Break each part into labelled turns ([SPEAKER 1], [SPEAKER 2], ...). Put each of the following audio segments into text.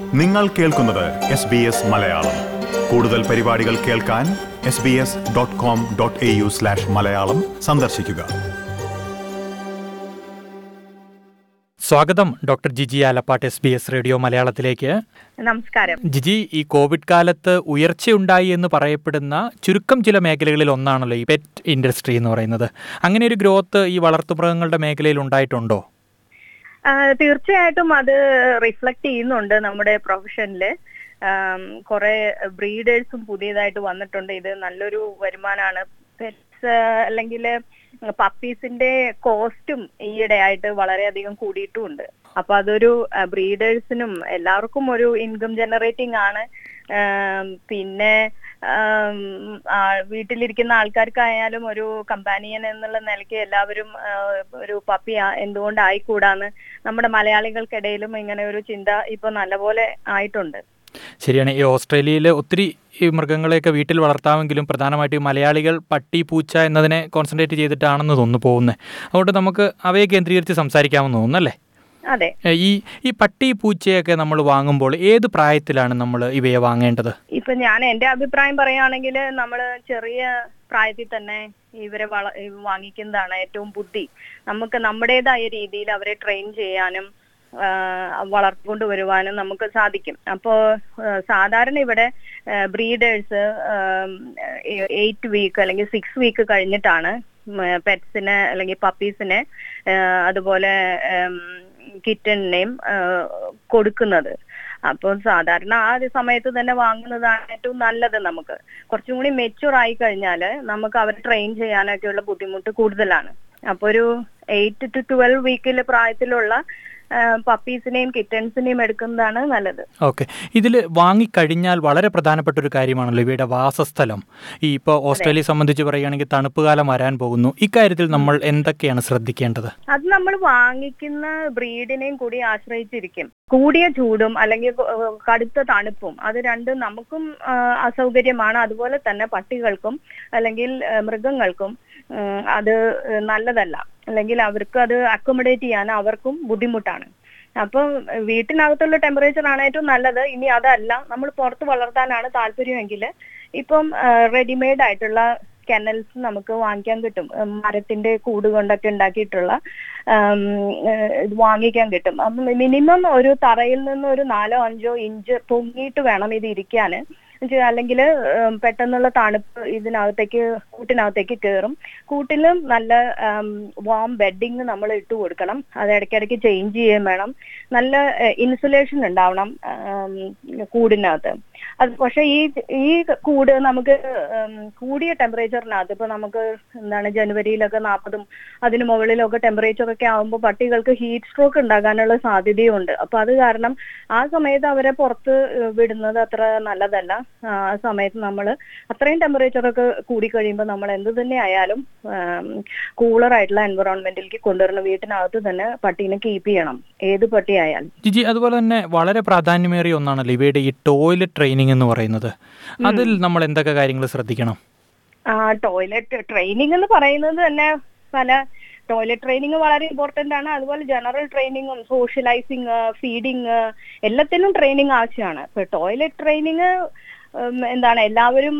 [SPEAKER 1] നിങ്ങൾ കേൾക്കുന്നത് S B S Malayalam കൂടുതൽ പരിപാടികൾ കേൾക്കാൻ S B S dot com dot A U slash Malayalam സന്ദർശിക്കുക
[SPEAKER 2] സ്വാഗതം doctor Jiji Alappatt S B S radio മലയാളത്തിലേക്ക്
[SPEAKER 3] നമസ്കാരം
[SPEAKER 2] ജിജി ഈ കോവിഡ് കാലത്ത് ഉയർച്ചയുണ്ടായി എന്ന് പറയപ്പെടുന്ന ചുരുക്കം ചില മേഖലകളിൽ ഒന്നാണല്ലോ ഈ പെറ്റ് ഇൻഡസ്ട്രി എന്ന് പറയുന്നത് അങ്ങനെ ഒരു ഗ്രോത്ത് ഈ വളർത്തുമൃഗങ്ങളുടെ മേഖലയിൽ ഉണ്ടായിട്ടുണ്ടോ
[SPEAKER 3] ആ, തീർച്ചയായിട്ടും അത് റിഫ്ലക്ട് ചെയ്യുന്നുണ്ട് നമ്മുടെ പ്രൊഫഷനില് കുറെ ബ്രീഡേഴ്സും പുതിയതായിട്ട് വന്നിട്ടുണ്ട് ഇത് നല്ലൊരു വരുമാനമാണ് പെറ്റ്സ് അല്ലെങ്കിൽ പപ്പീസിന്റെ കോസ്റ്റും ഈയിടെയായിട്ട് വളരെയധികം കൂടിയിട്ടുമുണ്ട് അപ്പൊ അതൊരു ബ്രീഡേഴ്സിനും എല്ലാവർക്കും ഒരു ഇൻകം ജനറേറ്റിംഗ് ആണ് ആം, പിന്നെ ആം, ആ, വീട്ടിലിരിക്കുന്ന ആൾക്കാർക്കായാലും ഒരു കമ്പാനിയൻ എന്നുള്ള നിലയ്ക്ക് എല്ലാവരും ആ, ഒരു പപ്പി ആ- എന്തുകൊണ്ട് ആയിക്കൂടാന്ന് നമ്മുടെ മലയാളികൾക്കിടയിലും ഇങ്ങനെ ഒരു ചിന്ത ഇപ്പൊ നല്ലപോലെ ആയിട്ടുണ്ട്
[SPEAKER 2] ശരിയാണ് ഈ ഓസ്ട്രേലിയയിൽ ഒത്തിരി ഈ മൃഗങ്ങളെയൊക്കെ വീട്ടിൽ വളർത്താമെങ്കിലും പ്രധാനമായിട്ട് ഈ മലയാളികൾ പട്ടി പൂച്ച എന്നതിനെ കോൺസെൻട്രേറ്റ് ചെയ്തിട്ടാണെന്ന് തോന്നുന്നു പോകുന്നത് അതുകൊണ്ട് നമുക്ക് അവയെ കേന്ദ്രീകരിച്ച് സംസാരിക്കാമെന്ന് തോന്നുന്നു അല്ലേ
[SPEAKER 3] അതെ
[SPEAKER 2] ഏ, ഈ ഈ പട്ടി പൂച്ചയൊക്കെ നമ്മൾ വാങ്ങുമ്പോൾ ഏത് പ്രായത്തിലാണ് നമ്മൾ ഇവയെ വാങ്ങേണ്ടത്
[SPEAKER 3] ഇപ്പൊ ഞാൻ എന്റെ അഭിപ്രായം പറയുകയാണെങ്കിൽ നമ്മൾ ചെറിയ പ്രായത്തിൽ തന്നെ ഇവരെ വള ഇവ വാങ്ങിക്കുന്നതാണ് ഏറ്റവും ബുദ്ധി നമുക്ക് നമ്മുടേതായ രീതിയിൽ അവരെ ട്രെയിൻ ചെയ്യാനും വളർത്തിക്കൊണ്ട് വരുവാനും നമുക്ക് സാധിക്കും അപ്പോ സാധാരണ ഇവിടെ ബ്രീഡേഴ്സ് എയ്റ്റ് വീക്ക് അല്ലെങ്കിൽ സിക്സ് വീക്ക് കഴിഞ്ഞിട്ടാണ് പെറ്റ്സിനെ അല്ലെങ്കിൽ പപ്പീസിനെ അതുപോലെ കിറ്റണിനെയും കൊടുക്കുന്നത് അപ്പോൾ സാധാരണ ആ ഒരു സമയത്ത് തന്നെ വാങ്ങുന്നതാണ് ഏറ്റവും നല്ലത് നമുക്ക് കുറച്ചും കൂടി മെച്ചുവർ ആയി കഴിഞ്ഞാൽ നമുക്ക് അവരെ ട്രെയിൻ ചെയ്യാനൊക്കെയുള്ള ബുദ്ധിമുട്ട് കൂടുതലാണ് അപ്പൊ ഒരു എയ്റ്റ് ടു ട്വൽവ് വീക്കിൽ പ്രായത്തിലുള്ള പപ്പീസിനെയും കിറ്റൺസിനെയും എടുക്കുന്നതാണ് നല്ലത്
[SPEAKER 2] ഓക്കെ ഇതിൽ വാങ്ങിക്കഴിഞ്ഞാൽ വളരെ പ്രധാനപ്പെട്ട ഒരു കാര്യമാണല്ലോ ഇവയുടെ വാസസ്ഥലം ഈ ഇപ്പോൾ ഓസ്ട്രേലിയയെ സംബന്ധിച്ച് പറയുകയാണെങ്കിൽ തണുപ്പ് കാലം വരാൻ പോകുന്നു ഇക്കാര്യത്തിൽ നമ്മൾ എന്തൊക്കെയാണ് ശ്രദ്ധിക്കേണ്ടത്
[SPEAKER 3] അത് നമ്മൾ വാങ്ങിക്കുന്ന ബ്രീഡിനെയും കൂടി ആശ്രയിച്ചിരിക്കും കൂടിയ ചൂടും അല്ലെങ്കിൽ ഏഹ്, കടുത്ത തണുപ്പും അത് രണ്ടും നമുക്കും ആ, അസൗകര്യമാണ് അതുപോലെ തന്നെ പട്ടികൾക്കും അല്ലെങ്കിൽ ഏഹ്, മൃഗങ്ങൾക്കും ഉം, അത് നല്ലതല്ല അല്ലെങ്കിൽ അവർക്ക് അത് അക്കോമഡേറ്റ് ചെയ്യാൻ അവർക്കും ബുദ്ധിമുട്ടാണ് അപ്പം വീട്ടിനകത്തുള്ള ടെമ്പറേച്ചർ ആണ് ഏറ്റവും നല്ലത് ഇനി അതല്ല നമ്മൾ പുറത്ത് വളർത്താനാണ് താല്പര്യമെങ്കിൽ ഇപ്പം റെഡിമെയ്ഡ് ആയിട്ടുള്ള കെനൽസ് നമുക്ക് വാങ്ങിക്കാൻ കിട്ടും ഉം, മരത്തിന്റെ കൂട് കൊണ്ടൊക്കെ ഉണ്ടാക്കിയിട്ടുള്ള ഉം, ഏഹ്, ഇത് വാങ്ങിക്കാൻ കിട്ടും അപ്പം മിനിമം ഒരു തറയിൽ നിന്ന് ഒരു നാലോ അഞ്ചോ ഇഞ്ച് പൊങ്ങിയിട്ട് വേണം ഇത് ഇരിക്കാന് അല്ലെങ്കിൽ പെട്ടെന്നുള്ള തണുപ്പ് ഇതിനകത്തേക്ക് കൂട്ടിനകത്തേക്ക് കയറും കൂട്ടിലും നല്ല വാം ബെഡിങ് നമ്മൾ ഇട്ട് കൊടുക്കണം അത് ഇടയ്ക്കിടയ്ക്ക് ചേഞ്ച് ചെയ്യുകയും വേണം നല്ല ഇൻസുലേഷൻ ഉണ്ടാവണം ഉം, കൂടിനകത്ത് അത് പക്ഷെ ഈ ഈ കൂട് നമുക്ക് ഉം, കൂടിയ ടെമ്പറേച്ചറിനകത്ത് ഇപ്പൊ നമുക്ക് എന്താണ് ജനുവരിയിലൊക്കെ നാൽപ്പതും അതിന് മുകളിലൊക്കെ ടെമ്പറേച്ചർ ഒക്കെ ആകുമ്പോൾ പട്ടികൾക്ക് ഹീറ്റ് സ്ട്രോക്ക് ഉണ്ടാകാനുള്ള സാധ്യതയുണ്ട് അപ്പൊ അത് കാരണം ആ സമയത്ത് അവരെ പുറത്ത് വിടുന്നത് അത്ര നല്ലതല്ല ആ സമയത്ത് നമ്മൾ അത്രയും ടെമ്പറേച്ചർ ഒക്കെ കൂടി കഴിയുമ്പോൾ നമ്മൾ എന്ത് തന്നെ ആയാലും കൂളർ ആയിട്ടുള്ള എൻവറോൺമെന്റിലേക്ക് കൊണ്ടുവരണം വീട്ടിനകത്ത് തന്നെ പട്ടീനെ കീപ്പ് ചെയ്യണം ഏത് പട്ടി ആയാലും
[SPEAKER 2] ജിജി അതുപോലെ തന്നെ വളരെ പ്രാധാന്യമേറിയ ഒന്നാണല്ലോ ഇവയുടെ ഈ ടോയ്ലറ്റ് ട്രെയിനിങ് എന്ന് പറയുന്നത് അതിൽ നമ്മൾ എന്തൊക്കെ കാര്യങ്ങൾ ശ്രദ്ധിക്കണം
[SPEAKER 3] ആ ടോയ്ലറ്റ് ട്രെയിനിങ് എന്ന് പറയുന്നത് തന്നെ പല ടോയ്ലറ്റ് ട്രെയിനിങ് വളരെ ഇമ്പോർട്ടന്റ് ആണ് അതുപോലെ ജനറൽ ട്രെയിനിങ്ങും സോഷ്യലൈസിങ് ഫീഡിങ് എല്ലാത്തിനും ട്രെയിനിങ് ആവശ്യമാണ് ഇപ്പൊ ടോയ്ലറ്റ് ട്രെയിനിങ് എന്താണ് എല്ലാവരും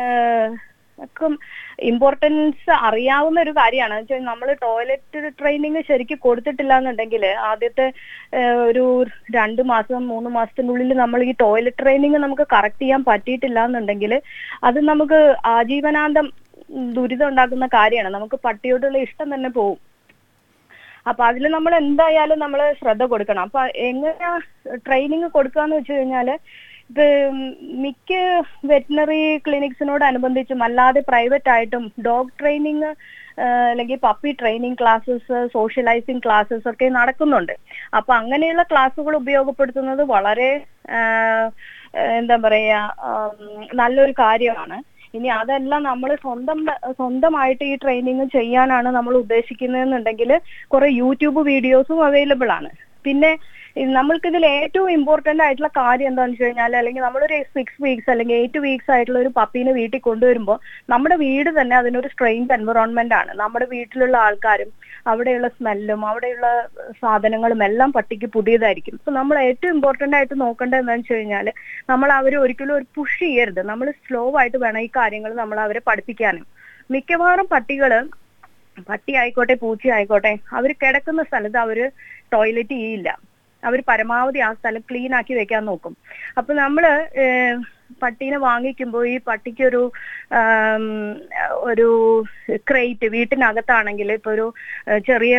[SPEAKER 3] ഇമ്പോർട്ടൻസ് അറിയാവുന്ന ഒരു കാര്യമാണ് വെച്ചാൽ നമ്മൾ ടോയ്ലറ്റ് ട്രെയിനിങ് ശരിക്കും കൊടുത്തിട്ടില്ല എന്നുണ്ടെങ്കിൽ ആദ്യത്തെ ഏഹ്, ഒരു രണ്ട് മാസം മൂന്ന് മാസത്തിനുള്ളിൽ നമ്മൾ ഈ ടോയ്ലറ്റ് ട്രെയിനിങ് നമുക്ക് കറക്റ്റ് ചെയ്യാൻ പറ്റിയിട്ടില്ല എന്നുണ്ടെങ്കിൽ അത് നമുക്ക് ആജീവനാന്തം ദുരിതം ഉണ്ടാക്കുന്ന കാര്യമാണ് നമുക്ക് പട്ടിയോടുള്ള ഇഷ്ടം തന്നെ പോവും അപ്പൊ അതിൽ നമ്മൾ എന്തായാലും നമ്മൾ ശ്രദ്ധ കൊടുക്കണം അപ്പൊ എങ്ങനെയാ ട്രെയിനിങ് കൊടുക്കാന്ന് വെച്ച് കഴിഞ്ഞാല് ഇപ്പൊ മിക്ക വെറ്റിനറി ക്ലിനിക്സിനോടനുബന്ധിച്ചും അല്ലാതെ പ്രൈവറ്റ് ആയിട്ടും ഡോഗ് ട്രെയിനിങ് അല്ലെങ്കിൽ puppy training classes socialising classes ഒക്കെ നടക്കുന്നുണ്ട് അപ്പൊ അങ്ങനെയുള്ള ക്ലാസ്സുകൾ ഉപയോഗപ്പെടുത്തുന്നത് വളരെ ആ, എന്താ പറയാ ആം, നല്ലൊരു കാര്യമാണ് ഇനി അതല്ല നമ്മൾ സ്വന്തം സ്വന്തമായിട്ട് ഈ ട്രെയിനിങ് ചെയ്യാനാണ് നമ്മൾ ഉദ്ദേശിക്കുന്നതെന്നുണ്ടെങ്കിൽ കുറെ യൂട്യൂബ് വീഡിയോസും അവൈലബിൾ ആണ് പിന്നെ ഇത് നമ്മൾക്കിതിൽ ഏറ്റവും ഇമ്പോർട്ടന്റ് ആയിട്ടുള്ള കാര്യം എന്താണെന്ന് വെച്ച് കഴിഞ്ഞാൽ അല്ലെങ്കിൽ നമ്മളൊരു സിക്സ് വീക്സ് അല്ലെങ്കിൽ എയ്റ്റ് വീക്സ് ആയിട്ടുള്ള ഒരു പപ്പീനെ വീട്ടിൽ കൊണ്ടുവരുമ്പോൾ നമ്മുടെ വീട് തന്നെ അതിനൊരു സ്ട്രെയിൻഡ് എൻവറോൺമെന്റ് ആണ് നമ്മുടെ വീട്ടിലുള്ള ആൾക്കാരും അവിടെയുള്ള സ്മെല്ലും അവിടെയുള്ള സാധനങ്ങളും എല്ലാം പട്ടിക്ക് പുതിയതായിരിക്കും അപ്പൊ നമ്മൾ ഏറ്റവും ഇമ്പോർട്ടന്റ് ആയിട്ട് നോക്കേണ്ടത് എന്താണെന്ന് വെച്ച് കഴിഞ്ഞാൽ നമ്മൾ അവരെ ഒരിക്കലും ഒരു പുഷ് ചെയ്യരുത് നമ്മൾ സ്ലോ ആയിട്ട് വേണം ഈ കാര്യങ്ങൾ നമ്മൾ അവരെ പഠിപ്പിക്കാനും മിക്കവാറും പട്ടികള് പട്ടി ആയിക്കോട്ടെ പൂച്ച ആയിക്കോട്ടെ അവർ കിടക്കുന്ന സ്ഥലത്ത് അവര് ടോയ്ലറ്റ് ചെയ്യില്ല അവർ പരമാവധി ആ സ്ഥലം ക്ലീൻ ആക്കി വെക്കാൻ നോക്കും അപ്പൊ നമ്മള് ഏഹ്, പട്ടീനെ വാങ്ങിക്കുമ്പോൾ ഈ പട്ടിക്കൊരു ആം, ഒരു ക്രേറ്റ് വീട്ടിനകത്താണെങ്കിൽ ഇപ്പൊ ഒരു ഏഹ്, ചെറിയ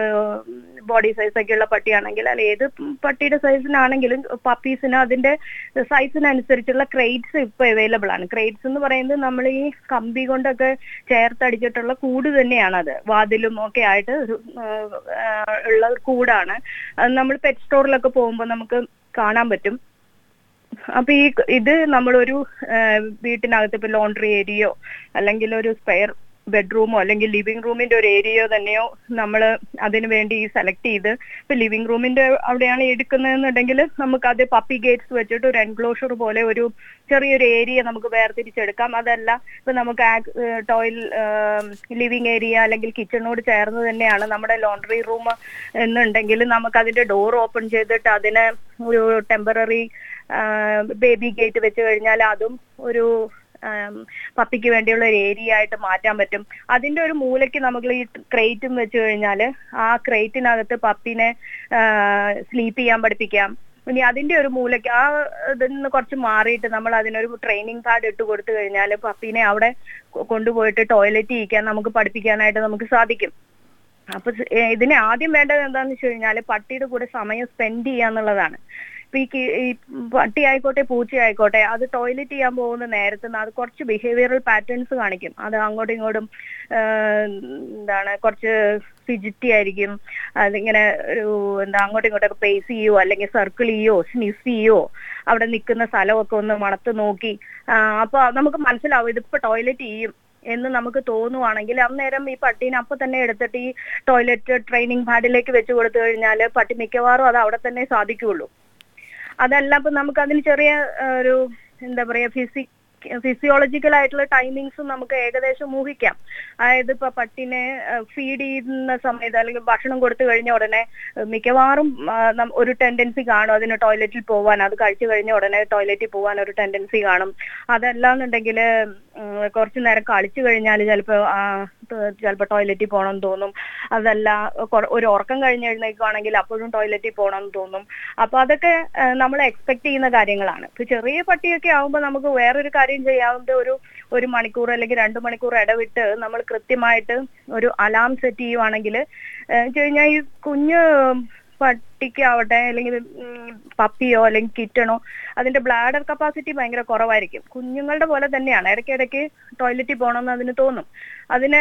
[SPEAKER 3] ബോഡി സൈസ് ഒക്കെ ഉള്ള പട്ടിയാണെങ്കിൽ അല്ല ഏത് പട്ടിയുടെ സൈസിനാണെങ്കിലും പപ്പീസിന് അതിന്റെ സൈസിനനുസരിച്ചുള്ള ക്രേറ്റ്സ് ഇപ്പൊ അവൈലബിൾ ആണ് ക്രേറ്റ്സ് എന്ന് പറയുന്നത് നമ്മൾ ഈ കമ്പി കൊണ്ടൊക്കെ ചേർത്തടിച്ചിട്ടുള്ള കൂട് തന്നെയാണ് അത് വാതിലും ഒക്കെ ആയിട്ട് ഒരു, ആഹ്, ആഹ്, ഉള്ള കൂടാണ് അത് നമ്മൾ പെറ്റ് സ്റ്റോറിലൊക്കെ പോകുമ്പോൾ നമുക്ക് കാണാൻ പറ്റും അപ്പൊ ഈ ഇത് നമ്മളൊരു ആഹ്, വീട്ടിനകത്ത് ഇപ്പൊ ലോണ്ടറി ഏരിയയോ അല്ലെങ്കിൽ ഒരു സ്പെയർ ബെഡ്റൂമോ അല്ലെങ്കിൽ ലിവിംഗ് റൂമിന്റെ ഒരു ഏരിയയോ തന്നെയോ നമ്മൾ അതിനു വേണ്ടി സെലക്ട് ചെയ്ത് ഇപ്പൊ ലിവിംഗ് റൂമിന്റെ അവിടെയാണ് എടുക്കുന്നതെന്നുണ്ടെങ്കിൽ നമുക്ക് അത് പപ്പി ഗേറ്റ്സ് വെച്ചിട്ട് ഒരു എൻക്ലോഷർ പോലെ ഒരു ചെറിയൊരു ഏരിയ നമുക്ക് വേർതിരിച്ചെടുക്കാം അതല്ല ഇപ്പൊ നമുക്ക് ടോയ്ൽ ലിവിംഗ് ഏരിയ അല്ലെങ്കിൽ കിച്ചണിനോട് ചേർന്ന് തന്നെയാണ് നമ്മുടെ ലോണ്ടറി റൂം എന്നുണ്ടെങ്കിൽ നമുക്ക് അതിന്റെ ഡോർ ഓപ്പൺ ചെയ്തിട്ട് അതിന് ഒരു ടെമ്പററി ബേബി ഗേറ്റ് വെച്ച് കഴിഞ്ഞാൽ അതും ഒരു ആം, പപ്പിക്ക് വേണ്ടിയുള്ള ഒരു ഏരിയ ആയിട്ട് മാറ്റാൻ പറ്റും അതിന്റെ ഒരു മൂലയ്ക്ക് നമുക്ക് ഈ ക്രേറ്റും വെച്ച് കഴിഞ്ഞാൽ ആ ക്രേറ്റിനകത്ത് പപ്പിനെ സ്ലീപ്പ് ചെയ്യാൻ പഠിപ്പിക്കാം ഇനി അതിന്റെ ഒരു മൂലയ്ക്ക് ആ ഇതിൽ നിന്ന് കുറച്ച് മാറിയിട്ട് നമ്മൾ അതിനൊരു ട്രെയിനിങ് പാഡ് ഇട്ട് കൊടുത്തു കഴിഞ്ഞാൽ പപ്പീനെ അവിടെ കൊ- കൊണ്ടുപോയിട്ട് ടോയ്ലറ്റ് ചെയ്യിക്കാൻ നമുക്ക് പഠിപ്പിക്കാനായിട്ട് നമുക്ക് സാധിക്കും അപ്പൊ സ്- ഏ, ഇതിന് ആദ്യം വേണ്ടത് എന്താന്ന് വെച്ച് കഴിഞ്ഞാല് പട്ടിയുടെ കൂടെ സമയം സ്പെൻഡ് ചെയ്യാന്നുള്ളതാണ് ഇപ്പൊ ഈ കി- ഈ പട്ടി ആയിക്കോട്ടെ പൂച്ച ആയിക്കോട്ടെ അത് ടോയ്ലറ്റ് ചെയ്യാൻ പോകുന്ന നേരത്ത് ന- അത് കുറച്ച് ബിഹേവിയറൽ പാറ്റേൺസ് കാണിക്കും അത് അങ്ങോട്ടും ഇങ്ങോട്ടും ആ, എന്താണ് കുറച്ച് ഫിജിറ്റി ആയിരിക്കും അതിങ്ങനെ ഒരു എന്താ അങ്ങോട്ടും ഇങ്ങോട്ടൊക്കെ പേസ് ചെയ്യോ അല്ലെങ്കിൽ സർക്കിൾ ചെയ്യോ സ്നിഫ് ചെയ്യോ അവിടെ നിൽക്കുന്ന സ്ഥലമൊക്കെ ഒന്ന് മണത്ത് നോക്കി ആ, അപ്പൊ നമുക്ക് മനസ്സിലാവും ഇതിപ്പോ ടോയ്ലറ്റ് ചെയ്യും എന്ന് നമുക്ക് തോന്നുവാണെങ്കിൽ അന്നേരം ഈ പട്ടീനെ അപ്പൊ തന്നെ എടുത്തിട്ട് ഈ ടോയ്ലറ്റ് ട്രെയിനിങ് പാഡിലേക്ക് വെച്ച് കൊടുത്തു കഴിഞ്ഞാൽ പട്ടി മിക്കവാറും അത് അവിടെ തന്നെ സാധിക്കുള്ളൂ അതല്ല ഇപ്പൊ നമുക്ക് അതിന് ചെറിയ ആ, ഒരു എന്താ പറയാ ഫിസിക് ഫിസിയോളജിക്കൽ ആയിട്ടുള്ള ടൈമിങ്സും നമുക്ക് ഏകദേശം ഊഹിക്കാം അതായത് ഇപ്പൊ പട്ടിനെ ഫീഡ് ചെയ്യുന്ന സമയത്ത് അല്ലെങ്കിൽ ഭക്ഷണം കൊടുത്തു കഴിഞ്ഞ ഉടനെ ആ, മിക്കവാറും ആ, നം- ഒരു ടെൻഡൻസി കാണും അതിന് ടോയ്ലറ്റിൽ പോവാൻ അത് കഴിച്ചു കഴിഞ്ഞ ഉടനെ ടോയ്ലറ്റിൽ പോവാൻ ഒരു ടെൻഡൻസി കാണും അതല്ലാന്നുണ്ടെങ്കിൽ കുറച്ചു നേരം കളിച്ചു കഴിഞ്ഞാൽ ചിലപ്പോൾ ചിലപ്പോൾ ടോയ്ലറ്റിൽ പോകണം തോന്നും അതല്ല കൊറ- ഒരു ഉറക്കം കഴിഞ്ഞ് എഴുന്നേൽക്കുകയാണെങ്കിൽ അപ്പോഴും ടോയ്ലറ്റിൽ പോകണം എന്ന് തോന്നും അപ്പൊ അതൊക്കെ നമ്മൾ എക്സ്പെക്ട് ചെയ്യുന്ന കാര്യങ്ങളാണ് ഇപ്പൊ ചെറിയ പട്ടിയൊക്കെ ആവുമ്പോൾ നമുക്ക് വേറൊരു കാര്യം ചെയ്യാവുന്നത് ഒരു ഒരു മണിക്കൂർ അല്ലെങ്കിൽ രണ്ട് മണിക്കൂർ ഇടവിട്ട് നമ്മൾ കൃത്യമായിട്ട് ഒരു അലാം സെറ്റ് ചെയ്യുവാണെങ്കിൽ കഴിഞ്ഞാൽ ഈ കുഞ്ഞ് പട്ടിക്കാവട്ടെ അല്ലെങ്കിൽ ഉം, പപ്പിയോ അല്ലെങ്കിൽ കിറ്റണോ അതിന്റെ ബ്ലാഡർ കപ്പാസിറ്റി ഭയങ്കര കുറവായിരിക്കും കുഞ്ഞുങ്ങളുടെ പോലെ തന്നെയാണ് ഇടയ്ക്കിടയ്ക്ക് ടോയ്ലറ്റിൽ പോകണമെന്ന് അതിന് തോന്നും അതിന്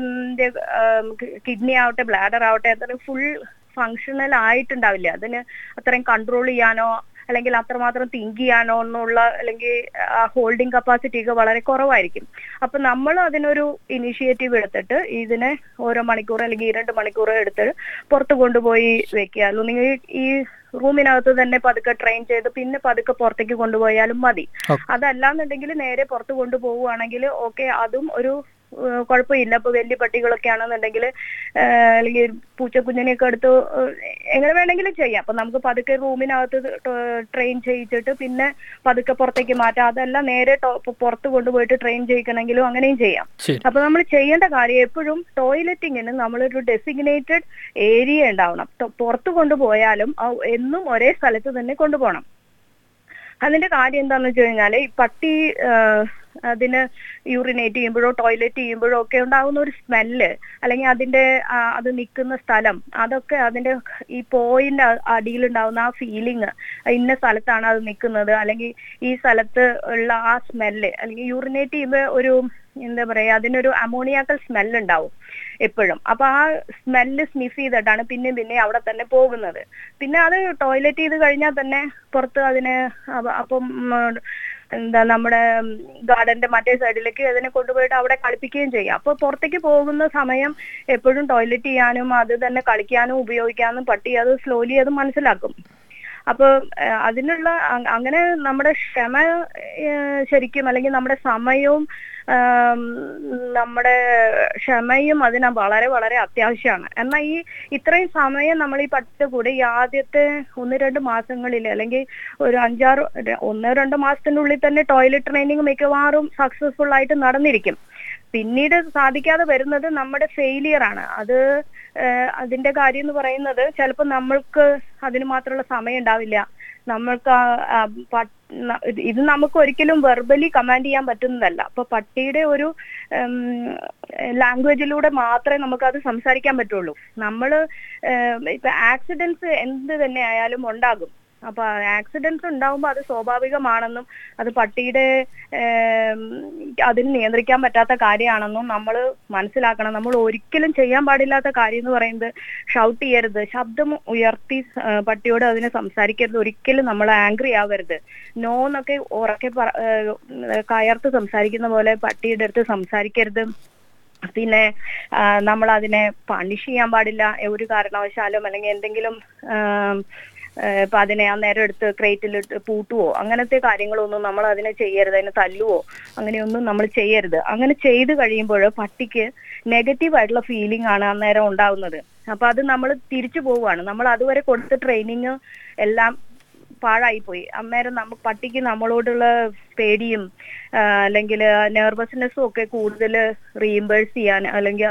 [SPEAKER 3] കിഡ്നി ആവട്ടെ ബ്ലാഡർ ആവട്ടെ അത്രയും ഫുൾ ഫങ്ഷണൽ ആയിട്ടുണ്ടാവില്ല അതിന് അത്രയും കൺട്രോൾ ചെയ്യാനോ അല്ലെങ്കിൽ അത്രമാത്രം തിങ്ക് ചെയ്യാനോ എന്നുള്ള അല്ലെങ്കിൽ ഹോൾഡിംഗ് കപ്പാസിറ്റി ഒക്കെ വളരെ കുറവായിരിക്കും അപ്പൊ നമ്മൾ അതിനൊരു ഇനിഷ്യേറ്റീവ് എടുത്തിട്ട് ഇതിനെ ഓരോ മണിക്കൂർ അല്ലെങ്കിൽ ഈ രണ്ട് മണിക്കൂർ എടുത്ത് പുറത്ത് കൊണ്ടുപോയി വെക്കുക അല്ലെങ്കിൽ ഈ റൂമിനകത്ത് തന്നെ പതുക്കെ ട്രെയിൻ ചെയ്ത് പിന്നെ പതുക്കെ പുറത്തേക്ക് കൊണ്ടുപോയാലും മതി
[SPEAKER 2] Okay.
[SPEAKER 3] അതല്ലാന്നുണ്ടെങ്കിൽ നേരെ പുറത്ത് കൊണ്ടുപോവുകയാണെങ്കിൽ ഓക്കെ അതും ഒരു ഏഹ്, കുഴപ്പമില്ല ഇപ്പൊ വലിയ പട്ടികളൊക്കെ ആണെന്നുണ്ടെങ്കിൽ അല്ലെങ്കിൽ പൂച്ചക്കുഞ്ഞിനെയൊക്കെ എടുത്ത് ഏഹ്, എങ്ങനെ വേണമെങ്കിലും ചെയ്യാം അപ്പൊ നമുക്ക് പതുക്കെ റൂമിനകത്ത് ട്രെയിൻ ചെയ്യിച്ചിട്ട് പിന്നെ പതുക്കെ പുറത്തേക്ക് മാറ്റാം അതല്ല നേരെ ടോ- പുറത്ത് കൊണ്ടുപോയിട്ട് ട്രെയിൻ ചെയ്യിക്കണമെങ്കിലും അങ്ങനെയും ചെയ്യാം
[SPEAKER 2] ശരി
[SPEAKER 3] അപ്പൊ നമ്മൾ ചെയ്യേണ്ട കാര്യം എപ്പോഴും ടോയ്ലറ്റിങ്ങിന് നമ്മളൊരു ഡെസിഗ്നേറ്റഡ് ഏരിയ ഉണ്ടാവണം ടോ- പുറത്ത് കൊണ്ടുപോയാലും ആ എന്നും ഒരേ സ്ഥലത്ത് തന്നെ കൊണ്ടുപോകണം അതിന്റെ കാര്യം എന്താന്ന് വെച്ച് കഴിഞ്ഞാല് ഈ പട്ടി ആ, അതിന് യൂറിനേറ്റ് ചെയ്യുമ്പോഴോ ടോയ്ലറ്റ് ചെയ്യുമ്പോഴോ ഒക്കെ ഉണ്ടാകുന്ന ഒരു സ്മെല്ല് അല്ലെങ്കിൽ അതിന്റെ ആ, അത് നിൽക്കുന്ന സ്ഥലം അതൊക്കെ അതിന്റെ ഈ പോയിന്റ് അടിയിലുണ്ടാവുന്ന ആ ഫീലിംഗ് ഇന്ന സ്ഥലത്താണ് അത് നിൽക്കുന്നത് അല്ലെങ്കിൽ ഈ സ്ഥലത്ത് ഉള്ള ആ സ്മെല്ല് അല്ലെങ്കിൽ യൂറിനേറ്റ് ചെയ്യുമ്പോൾ ഒരു എന്താ പറയാ അതിനൊരു അമോണിയാക്കൽ സ്മെല്ല് ഉണ്ടാവും എപ്പോഴും അപ്പൊ ആ സ്മെല്ല് സ്നിഫ് ചെയ്തിട്ടാണ് പിന്നെയും പിന്നെയും അവിടെ തന്നെ പോകുന്നത് പിന്നെ അത് ടോയ്ലറ്റ് ചെയ്ത് കഴിഞ്ഞാൽ തന്നെ പുറത്ത് അതിന് അപ്പ- അപ്പം ഉം, എന്താ നമ്മുടെ ഗാർഡന്റെ മറ്റേ സൈഡിലേക്ക് അതിനെ കൊണ്ടുപോയിട്ട് അവിടെ കളിപ്പിക്കുകയും ചെയ്യാം അപ്പൊ പുറത്തേക്ക് പോകുന്ന സമയം എപ്പോഴും ടോയ്ലറ്റ് ചെയ്യാനും അത് തന്നെ കളിക്കാനും ഉപയോഗിക്കാനും പട്ടി അത് സ്ലോലി അത് മനസ്സിലാക്കും അപ്പൊ ഏഹ്, അതിനുള്ള അ- അങ്ങനെ നമ്മുടെ ക്ഷമ ഏഹ്, ശരിക്കും അല്ലെങ്കിൽ നമ്മുടെ സമയവും ആം, നമ്മുടെ ക്ഷമയും അതിന് വളരെ വളരെ അത്യാവശ്യമാണ് എന്നാൽ ഈ ഇത്രയും സമയം നമ്മൾ ഈ പട്ടിയുടെ കൂടെ ഈ ആദ്യത്തെ ഒന്ന് രണ്ട് മാസങ്ങളിൽ അല്ലെങ്കിൽ ഒരു അഞ്ചാറ് ര- ഒന്നോ രണ്ടോ മാസത്തിനുള്ളിൽ തന്നെ ടോയ്ലറ്റ് ട്രെയിനിങ് മിക്കവാറും സക്സസ്ഫുൾ ആയിട്ട് നടന്നിരിക്കും പിന്നീട് സാധിക്കാതെ വരുന്നത് നമ്മുടെ ഫെയിലിയർ ആണ് അത് ഏഹ്, അതിന്റെ കാര്യം എന്ന് പറയുന്നത് ചിലപ്പോൾ നമ്മൾക്ക് അതിന് മാത്രമുള്ള സമയം ഉണ്ടാവില്ല നമ്മൾക്ക് ആ- ആ പ- ന- ഇത് ഇത് ഒരിക്കലും വെർബലി കമാൻഡ് ചെയ്യാൻ പറ്റുന്നതല്ല അപ്പൊ പട്ടിയുടെ ഒരു ലാംഗ്വേജിലൂടെ മാത്രമേ നമുക്ക് അത് സംസാരിക്കാൻ പറ്റുള്ളൂ നമ്മൾ ഇപ്പൊ ആക്സിഡൻസ് എന്ത് തന്നെ ആയാലും ഉണ്ടാകും അപ്പൊ ആക്സിഡൻസ് ഉണ്ടാവുമ്പോൾ അത് സ്വാഭാവികമാണെന്നും അത് പട്ടിയുടെ ഏം, അതിന് നിയന്ത്രിക്കാൻ പറ്റാത്ത കാര്യമാണെന്നും നമ്മൾ മനസ്സിലാക്കണം നമ്മൾ ഒരിക്കലും ചെയ്യാൻ പാടില്ലാത്ത കാര്യം എന്ന് പറയുന്നത് ഷൗട്ട് ചെയ്യരുത് ശബ്ദം ഉയർത്തി ആ, പട്ടിയോട് അതിനെ സംസാരിക്കരുത് ഒരിക്കലും നമ്മൾ ആംഗ്രി ആവരുത് നോ എന്നൊക്കെ ഉറക്കെ പറ- ഏ, കയർത്ത് സംസാരിക്കുന്ന പോലെ പട്ടിയുടെ അടുത്ത് സംസാരിക്കരുത് പിന്നെ നമ്മൾ അതിനെ പണിഷ് ചെയ്യാൻ പാടില്ല ഒരു കാരണവശാലും അല്ലെങ്കിൽ എന്തെങ്കിലും ആം, ഏഹ് ഇപ്പൊ അതിനെ ആ നേരം എടുത്ത് ക്രേറ്റിലിട്ട് പൂട്ടുവോ അങ്ങനത്തെ കാര്യങ്ങളൊന്നും നമ്മൾ അതിനെ ചെയ്യരുത് അതിനെ തല്ലുവോ അങ്ങനെയൊന്നും നമ്മൾ ചെയ്യരുത് അങ്ങനെ ചെയ്ത് കഴിയുമ്പോൾ പട്ടിക്ക് നെഗറ്റീവ് ആയിട്ടുള്ള ഫീലിംഗ് ആണ് അന്നേരം ഉണ്ടാവുന്നത് അപ്പൊ അത് നമ്മൾ തിരിച്ചു പോവുകയാണ് നമ്മൾ അതുവരെ കൊടുത്ത ട്രെയിനിങ് എല്ലാം പാഴായിപ്പോയി അന്നേരം നമുക്ക് പട്ടിക്ക് നമ്മളോടുള്ള പേടിയും അല്ലെങ്കിൽ നെർവസ്നെസ്സും ഒക്കെ കൂടുതൽ റീഇംബേഴ്സ് ചെയ്യാൻ അല്ലെങ്കിൽ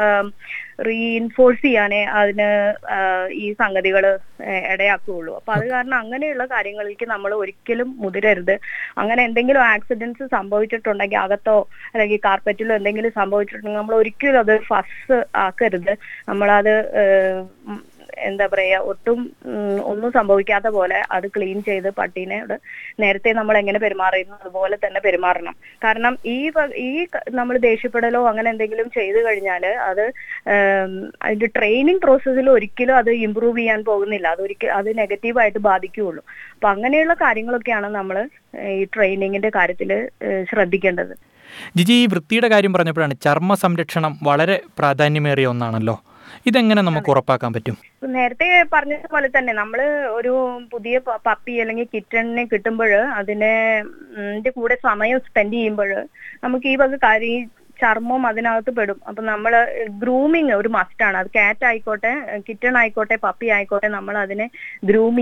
[SPEAKER 3] റീഇൻഫോഴ്സ് ചെയ്യാനേ അതിന് ആ, ഈ സംഗതികൾ ഇടയാക്കുകയുള്ളൂ അപ്പൊ അത് കാരണം അങ്ങനെയുള്ള കാര്യങ്ങളിലേക്ക് നമ്മൾ ഒരിക്കലും മുതിരരുത് അങ്ങനെ എന്തെങ്കിലും ആക്സിഡൻസ് സംഭവിച്ചിട്ടുണ്ടെങ്കിൽ അകത്തോ അല്ലെങ്കിൽ കാർപ്പറ്റിലോ എന്തെങ്കിലും സംഭവിച്ചിട്ടുണ്ടെങ്കിൽ നമ്മൾ ഒരിക്കലും അത് ഫസ്റ്റ് ആക്കരുത് നമ്മളത് ഏഹ്, ഉം, എന്താ പറയാ ഒട്ടും ഉം, ഒന്നും സംഭവിക്കാത്ത പോലെ അത് ക്ലീൻ ചെയ്ത് പട്ടീനോട് നേരത്തെ നമ്മൾ എങ്ങനെ പെരുമാറിയിരുന്നു അതുപോലെ തന്നെ പെരുമാറണം കാരണം ഈ വ- ഈ നമ്മൾ ദേഷ്യപ്പെടലോ അങ്ങനെ എന്തെങ്കിലും ചെയ്തു കഴിഞ്ഞാൽ അത് ഏം, അതിന്റെ ട്രെയിനിങ് പ്രോസസ്സിൽ ഒരിക്കലും അത് ഇമ്പ്രൂവ് ചെയ്യാൻ പോകുന്നില്ല അത് ഒരിക്കലും അത് നെഗറ്റീവായിട്ട് ബാധിക്കുകയുള്ളൂ അപ്പൊ അങ്ങനെയുള്ള കാര്യങ്ങളൊക്കെയാണ് നമ്മൾ ഈ ട്രെയിനിങ്ങിന്റെ കാര്യത്തിൽ ശ്രദ്ധിക്കേണ്ടത്
[SPEAKER 2] ജിജി ഈ വൃത്തിയുടെ കാര്യം പറഞ്ഞപ്പോഴാണ് ചർമ്മ സംരക്ഷണം വളരെ പ്രാധാന്യമേറിയ ഒന്നാണല്ലോ ഇതെങ്ങനെ നമുക്ക് ഉറപ്പാക്കാൻ പറ്റും
[SPEAKER 3] നേരത്തെ പറഞ്ഞതുപോലെ തന്നെ നമ്മൾ ഒരു പുതിയ പ- പപ്പി അല്ലെങ്കിൽ കിറ്റണിനെ കിട്ടുമ്പോൾ അതിനെ ഉം, ന്റെ കൂടെ സമയം സ്പെൻഡ് ചെയ്യുമ്പോൾ നമുക്ക് ഈ വക കാര്യം ഈ ചർമ്മം അതിനകത്ത് പെടും അപ്പൊ നമ്മൾ ഗ്രൂമിങ് ഒരു മസ്റ്റാണ് അത് കാറ്റ് ആയിക്കോട്ടെ കിറ്റൺ ആയിക്കോട്ടെ പപ്പി ആയിക്കോട്ടെ നമ്മൾ അതിനെ ഗ്രൂം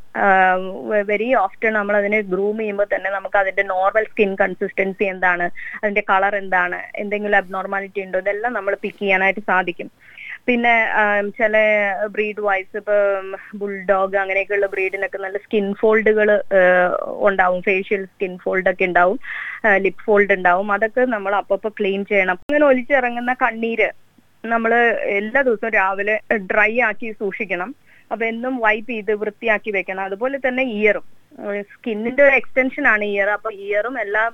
[SPEAKER 3] ചെയ്യുക വെരി ഓഫ്റ്റൺ നമ്മൾ അതിനെ ഗ്രൂം ചെയ്യുമ്പോൾ തന്നെ നമുക്ക് അതിന്റെ നോർമൽ സ്കിൻ കൺസിസ്റ്റൻസി എന്താണ് അതിന്റെ കളർ എന്താണ് എന്തെങ്കിലും അബ്നോർമാലിറ്റി ഉണ്ടോ ഇതെല്ലാം നമ്മൾ പിക്ക് ചെയ്യാനായിട്ട് സാധിക്കും പിന്നെ ആം, ചില ബ്രീഡ് വൈസ് ഇപ്പൊ ബുൾഡോഗ് അങ്ങനെയൊക്കെയുള്ള ബ്രീഡിനൊക്കെ നല്ല സ്കിൻ ഫോൾഡുകൾ ഉണ്ടാവും ഫേഷ്യൽ സ്കിൻ ഫോൾഡ് ഒക്കെ ഉണ്ടാവും ലിപ് ഫോൾഡ് ഉണ്ടാവും അതൊക്കെ നമ്മൾ അപ്പപ്പോ ക്ലീൻ ചെയ്യണം അങ്ങനെ ഒലിച്ചിറങ്ങുന്ന കണ്ണീര് നമ്മൾ എല്ലാ ദിവസവും രാവിലെ ഡ്രൈ ആക്കി സൂക്ഷിക്കണം അപ്പൊ എന്നും വൈപ്പ് ചെയ്ത് വൃത്തിയാക്കി വെക്കണം അതുപോലെ തന്നെ ഇയറും സ്കിന്നിന്റെ ഒരു എക്സ്റ്റൻഷൻ ആണ് ഇയർ അപ്പൊ ഇയറും എല്ലാം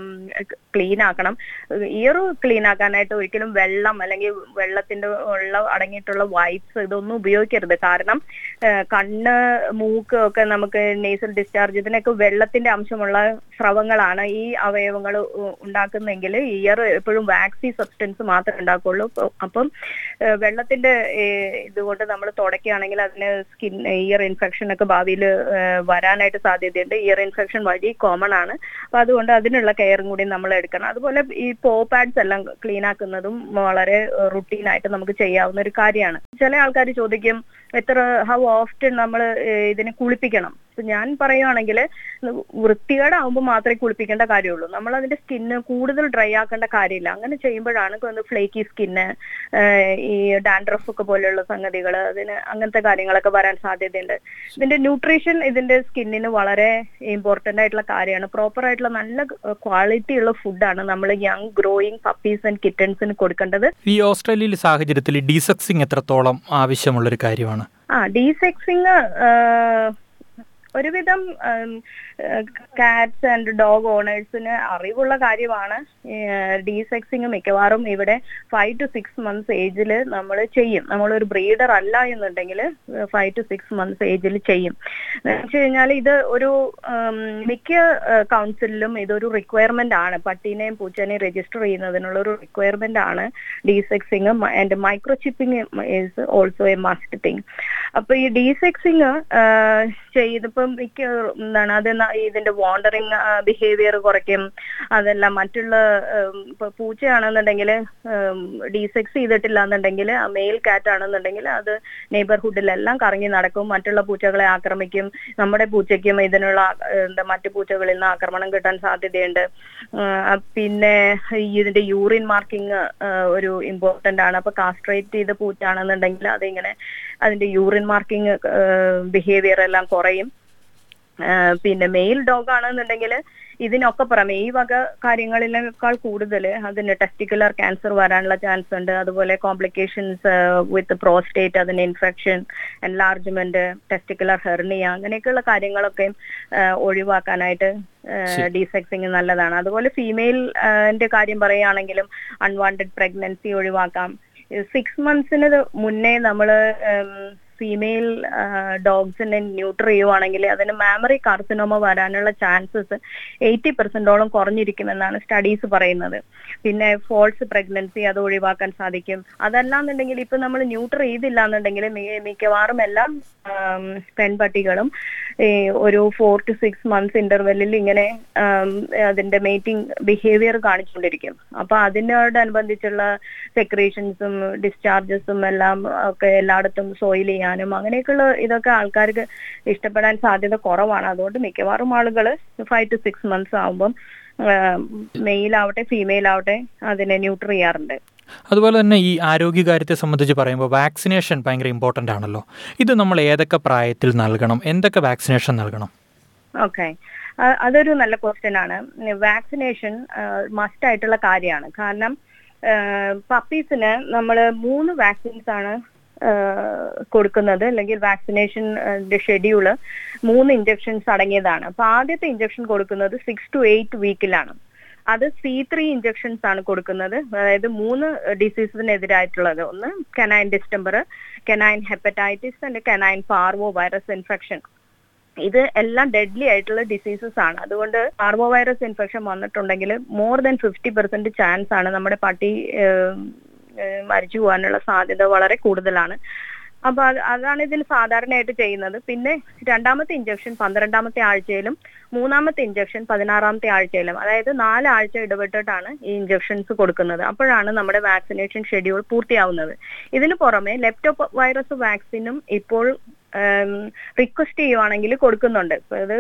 [SPEAKER 3] ക്ലീൻ ആക്കണം ഇയർ ക്ലീൻ ആക്കാനായിട്ട് ഒരിക്കലും വെള്ളം അല്ലെങ്കിൽ വെള്ളത്തിന്റെ ഉള്ള അടങ്ങിയിട്ടുള്ള വൈപ്സ് ഇതൊന്നും ഉപയോഗിക്കരുത് കാരണം ആ, കണ്ണ് മൂക്ക് ഒക്കെ നമുക്ക് നേസൽ ഡിസ്ചാർജ് ഇതിനൊക്കെ വെള്ളത്തിന്റെ അംശമുള്ള സ്രവങ്ങളാണ് ഈ അവയവങ്ങൾ ഉണ്ടാക്കുന്നെങ്കിൽ ഇയർ എപ്പോഴും വാക്സി സബ്സ്റ്റൻസ് മാത്രമേ ഉണ്ടാക്കുള്ളൂ അപ്പൊ- അപ്പം ആ, വെള്ളത്തിന്റെ ഏ, ഇതുകൊണ്ട് നമ്മൾ തുടക്കുകയാണെങ്കിൽ അതിന് സ്കിൻ ഇയർ ഇൻഫെക്ഷൻ ഒക്കെ ഭാവിയിൽ വരാനായിട്ട് സാധ്യതയുണ്ട് ഇയർ ഇൻഫെക്ഷൻ വഴി കോമൺ ആണ് അപ്പൊ അതുകൊണ്ട് അതിനുള്ള കെയറും കൂടി നമ്മൾ എടുക്കണം അതുപോലെ ഈ പോ പാഡ്സ് എല്ലാം ക്ലീൻ ആക്കുന്നതും വളരെ റുട്ടീൻ ആയിട്ട് നമുക്ക് ചെയ്യാവുന്ന ഒരു കാര്യമാണ് ചില ആൾക്കാർ ചോദിക്കും എത്ര ഹൗ ഓഫ്റ്റൻ നമ്മൾ ഇതിനെ കുളിപ്പിക്കണം ഇപ്പൊ ഞാൻ പറയുവാണെങ്കിൽ വൃത്തികേടാവുമ്പോൾ മാത്രമേ കുളിപ്പിക്കേണ്ട കാര്യമുള്ളൂ നമ്മൾ അതിന്റെ സ്കിന്ന് കൂടുതൽ ഡ്രൈ ആക്കേണ്ട കാര്യമില്ല അങ്ങനെ ചെയ്യുമ്പോഴാണ് ഒന്ന് ഫ്ലേക്കി സ്കിന്ന് ഈ ഡാൻഡ്രഫ് ഒക്കെ പോലെയുള്ള സംഗതികൾ അതിന് അങ്ങനത്തെ കാര്യങ്ങളൊക്കെ വരാൻ സാധ്യതയുണ്ട് ഇതിന്റെ ന്യൂട്രീഷൻ ഇതിന്റെ സ്കിന്നിന് വളരെ ഇമ്പോർട്ടന്റ് ആയിട്ടുള്ള കാര്യമാണ് പ്രോപ്പർ ആയിട്ടുള്ള നല്ല ക്വാളിറ്റി ഉള്ള ഫുഡാണ് നമ്മൾ യങ് ഗ്രോയിങ് പപ്പീസ് ആൻഡ് കിറ്റൻസിന് കൊടുക്കേണ്ടത്
[SPEAKER 2] ഈ ഓസ്ട്രേലിയയിൽ സാഹചര്യത്തിൽ ഡീസക്സിങ് എത്രത്തോളം ആവശ്യമുള്ളൊരു കാര്യമാണ്
[SPEAKER 3] ആ ഡീസെക്സിങ് ഒരുവിധം കാറ്റ്സ് ആൻഡ് ഡോഗ് ഓണേഴ്സിന് അറിവുള്ള കാര്യമാണ് ഡീസെക്സിങ് മിക്കവാറും ഇവിടെ ഫൈവ് ടു സിക്സ് മന്ത്സ് ഏജിൽ നമ്മൾ ചെയ്യും നമ്മളൊരു ബ്രീഡർ അല്ല എന്നുണ്ടെങ്കിൽ ഫൈവ് ടു സിക്സ് മന്ത്സ് ഏജിൽ ചെയ്യും എന്ന് വെച്ച് കഴിഞ്ഞാൽ ഇത് ഒരു ഉം, മിക്ക കൗൺസിലിലും ഇതൊരു റിക്വയർമെന്റ് ആണ് പട്ടീനെയും പൂച്ചേനെയും രജിസ്റ്റർ ചെയ്യുന്നതിനുള്ള ഒരു റിക്വയർമെന്റ് ആണ് desexing and micro chipping is also a must thing അപ്പൊ ഈ ഡീസെക്സിങ് ചെയ്തപ്പം മിക്ക എന്താണ് അത് ന- ഇതിന്റെ വാണ്ടറിങ് ബിഹേവിയർ കുറയ്ക്കും അതെല്ലാം മറ്റുള്ള ഉം, ഇപ്പൊ പൂച്ചയാണെന്നുണ്ടെങ്കിൽ ഡീസെക്സ് ചെയ്തിട്ടില്ല എന്നുണ്ടെങ്കിൽ മെയിൽ കാറ്റ് ആണെന്നുണ്ടെങ്കിൽ അത് നെയ്ബർഹുഡിലെല്ലാം കറങ്ങി നടക്കും മറ്റുള്ള പൂച്ചകളെ ആക്രമിക്കും നമ്മുടെ പൂച്ചയ്ക്കും ഇതിനുള്ള ആ- എന്താ മറ്റു പൂച്ചകളിൽ നിന്ന് ആക്രമണം കിട്ടാൻ സാധ്യതയുണ്ട് ആ, പിന്നെ ഈ ഇതിന്റെ യൂറിൻ മാർക്കിംഗ് ഒരു ഇമ്പോർട്ടന്റ് ആണ് അപ്പൊ കാസ്ട്രേറ്റ് ചെയ്ത പൂച്ചാണെന്നുണ്ടെങ്കിൽ അതിങ്ങനെ അതിന്റെ യൂറിൻ മാർക്കിംഗ് ബിഹേവിയർ എല്ലാം കുറയും ആ, പിന്നെ മെയിൽ ഡോഗ് ആണെന്നുണ്ടെങ്കിൽ ഇതിനൊക്കെ പുറമെ ഈ വക കാര്യങ്ങളിനേക്കാൾ കൂടുതൽ അതിന് ടെസ്റ്റിക്കുലർ ക്യാൻസർ വരാനുള്ള ചാൻസ് ഉണ്ട് അതുപോലെ കോംപ്ലിക്കേഷൻസ് വിത്ത് പ്രോസ്റ്റേറ്റ് അതിന് ഇൻഫെക്ഷൻ എൻലാർജ്മെന്റ് ടെസ്റ്റിക്കുലർ ഹെർണിയ അങ്ങനെയൊക്കെയുള്ള കാര്യങ്ങളൊക്കെ ആ, ഒഴിവാക്കാനായിട്ട് ഡീസെക്സിങ് നല്ലതാണ് അതുപോലെ ഫീമെയിൽ കാര്യം പറയുകയാണെങ്കിലും അൺവാണ്ടഡ് പ്രഗ്നൻസി ഒഴിവാക്കാം സിക്സ് മന്ത്സിന് മുന്നേ നമ്മൾ ഫീമെയിൽ ഡോഗ്സിനെ ന്യൂട്രർ ചെയ്യുവാണെങ്കിൽ അതിന് മാമറി കാർസിനോമ വരാനുള്ള ചാൻസസ് എയ്റ്റി പെർസെന്റോളം കുറഞ്ഞിരിക്കുമെന്നാണ് സ്റ്റഡീസ് പറയുന്നത് പിന്നെ ഫോൾസ് പ്രഗ്നൻസി അത് ഒഴിവാക്കാൻ സാധിക്കും അതല്ലാന്നുണ്ടെങ്കിൽ ഇപ്പൊ നമ്മൾ ന്യൂട്രർ ചെയ്തില്ല എന്നുണ്ടെങ്കിൽ മി- മിക്കവാറും എല്ലാം ആം, പെൺപട്ടികളും ഈ ഒരു ഫോർ ടു സിക്സ് മന്ത്സ് ഇന്റർവെല്ലിൽ ഇങ്ങനെ ആം, അതിന്റെ മേറ്റിംഗ് ബിഹേവിയർ കാണിച്ചുകൊണ്ടിരിക്കും അപ്പൊ അതിനോടനുബന്ധിച്ചുള്ള സെക്രീഷൻസും ഡിസ്ചാർജസും എല്ലാം ഒക്കെ എല്ലായിടത്തും സോയിൽ ചെയ്യാനും അങ്ങനെയൊക്കെയുള്ള ഇതൊക്കെ ആൾക്കാർക്ക് ഇഷ്ടപ്പെടാൻ സാധ്യത കുറവാണ് അതുകൊണ്ട് മിക്കവാറും ആളുകൾ ഫൈവ് ടു സിക്സ് മന്ത്സ് ആവുമ്പം മെയിൽ ആവട്ടെ ഫീമെയിൽ ആവട്ടെ അതിനെ ന്യൂട്രർ ചെയ്യാറുണ്ട്
[SPEAKER 2] അതുപോലെ തന്നെ ഈ ആരോഗ്യകാര്യത്തെ സംബന്ധിച്ച് പറയുമ്പോൾ വാക്സിനേഷൻ ഭയങ്കര ഇമ്പോർട്ടൻ്റ് ആണല്ലോ ഇത് നമ്മൾ ഏതൊക്കെ പ്രായത്തിൽ നൽകണം എന്തൊക്കെ വാക്സിനേഷൻ നൽകണം
[SPEAKER 3] ഓക്കെ അതൊരു നല്ല ക്വസ്റ്റ്യൻ ആണ് വാക്സിനേഷൻ മസ്റ്റ് ആയിട്ടുള്ള കാര്യമാണ് കാരണം പപ്പീസിന് നമ്മൾ മൂന്ന് വാക്സിൻസ് ആണ് ആ, കൊടുക്കുന്നത് അല്ലെങ്കിൽ വാക്സിനേഷൻ ഷെഡ്യൂള് മൂന്ന് ഇഞ്ചക്ഷൻസ് അടങ്ങിയതാണ് അപ്പൊ ആദ്യത്തെ ഇഞ്ചക്ഷൻ കൊടുക്കുന്നത് സിക്സ് ടു എയ്റ്റ് വീക്കിലാണ് അത് സി ത്രീ ഇഞ്ചക്ഷൻസ് ആണ് കൊടുക്കുന്നത് അതായത് മൂന്ന് ഡിസീസിനെതിരായിട്ടുള്ളത് ഒന്ന് canine distemper canine hepatitis and canine parvo virus infection ഇത് എല്ലാം ഡെഡ്ലി ആയിട്ടുള്ള ഡിസീസസ് ആണ് അതുകൊണ്ട് പാർവോ വൈറസ് ഇൻഫെക്ഷൻ വന്നിട്ടുണ്ടെങ്കിൽ more than fifty percent chance ആണ് നമ്മുടെ പട്ടി ഏം, ഏം, മരിച്ചു പോകാനുള്ള സാധ്യത വളരെ കൂടുതലാണ് അപ്പൊ അത് അതാണ് ഇതിൽ സാധാരണയായിട്ട് ചെയ്യുന്നത് പിന്നെ രണ്ടാമത്തെ ഇഞ്ചക്ഷൻ പന്ത്രണ്ടാമത്തെ ആഴ്ചയിലും മൂന്നാമത്തെ ഇഞ്ചക്ഷൻ പതിനാറാമത്തെ ആഴ്ചയിലും അതായത് നാല് ആഴ്ച ഇടവിട്ടിട്ടാണ് ഈ ഇഞ്ചക്ഷൻസ് കൊടുക്കുന്നത് അപ്പോഴാണ് നമ്മുടെ വാക്സിനേഷൻ ഷെഡ്യൂൾ പൂർത്തിയാവുന്നത് ഇതിന് പുറമെ ലെപ്റ്റോ വൈറസ് വാക്സിനും ഇപ്പോൾ റിക്വസ്റ്റ് ചെയ്യുവാണെങ്കിൽ കൊടുക്കുന്നുണ്ട് ഇപ്പൊ ഇത്